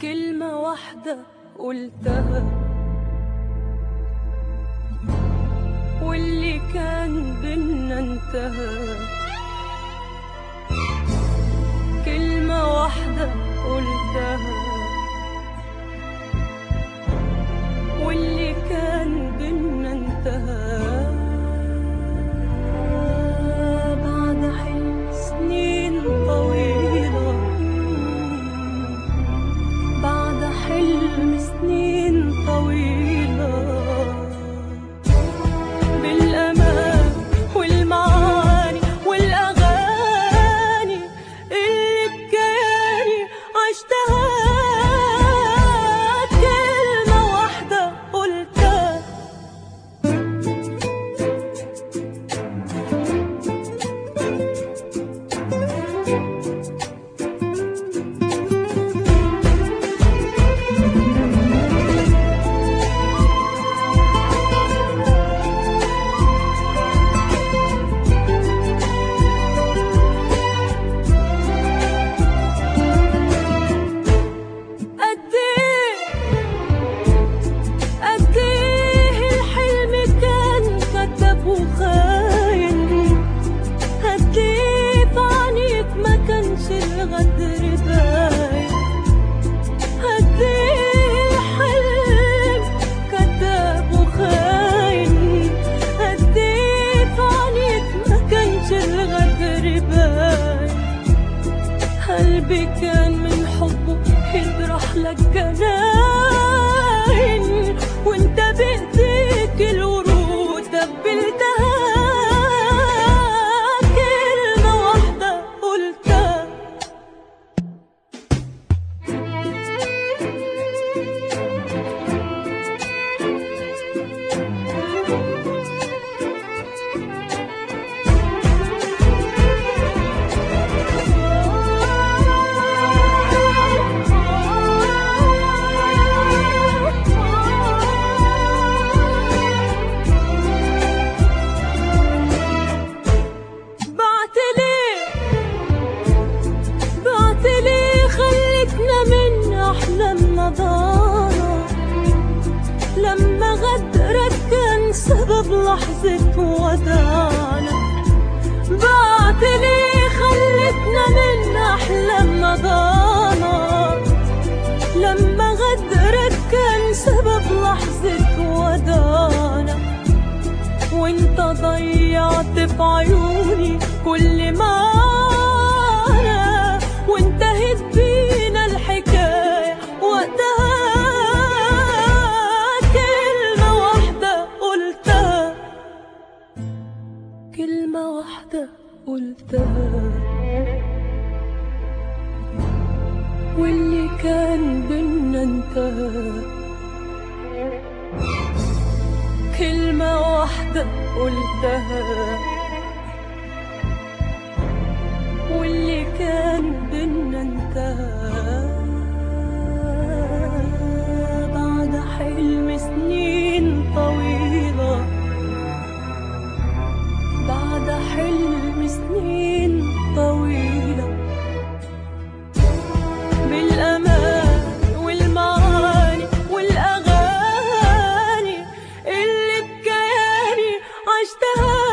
كلمة واحدة قلتها واللي كان بينا انتهى كلمة واحدة قلتها واللي كان بينا انتهى بعد حلم سنين طويلة بعد حلم سنين طويلة بالأمان والمعاني والأغاني اللي بكاني عشتها كلمة واحدة قلتها قد ايه قد ايه الحلم كان كذاب وخاين قد ايه في عينيك ما كانش الغدر باين قد ايه الحلم كذاب وخاين قد ايه في عينيك ما كانش الغدر باين قلبي كان من حبه يجرح لك جناين وانت بايديك الورود دبلتها كلمة واحدة قلتها بعت ليه بعت ليه خلتنا من أحلامنا ضانا لما غدرك كان سبب لحظة وداعنا بعت ليه خلتنا من أحلامنا ضانا لما غدرك كان سبب لحظة وداعنا وانت ضيعت في عيوني كل ما أنا وانتهت بينا الحكاية وقتها كلمة واحدة قلتها كلمة واحدة قلتها واللي كان بينا انتهى كلمة واحدة قلتها واللي كان بينا انتهى بعد حلم سنين طويلة بعد حلم سنين طويلة بالأمان والمعاني والأغاني اللي بكياني عشتها